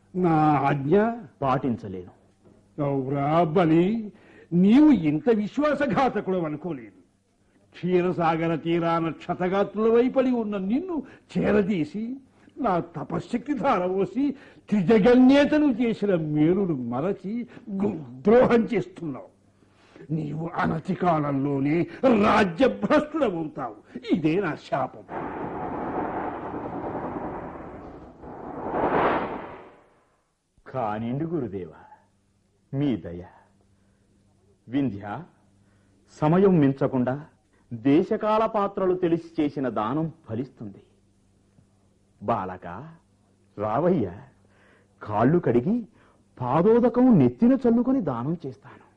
నా ఆజ్ఞ పాటించలేను అవురా బలి నీవు ఇంత విశ్వాసఘాతకుడు అనుకోలేదు క్షీరసాగర తీరాన క్షతగాత్రుల వైపడి ఉన్న నిన్ను చేరదీసి నా తపశ్శక్తి ధారవోసి త్రిజగన్యేతను చేసిన మేలును మరచి గు- ద్రోహం చేస్తున్నావు నీవు అనతి కాలంలోనే రాజ్యభ్రష్టుడవుతావు ఇదే నా శాపం కానిండు గురుదేవ మీ దయ వింధ్య సమయం మించకుండా దేశకాల పాత్రలు తెలిసి చేసిన దానం ఫలిస్తుంది బాలక రావయ్య కాళ్ళు కడిగి పాదోదకం నెత్తిన చల్లుకొని దానం చేస్తాను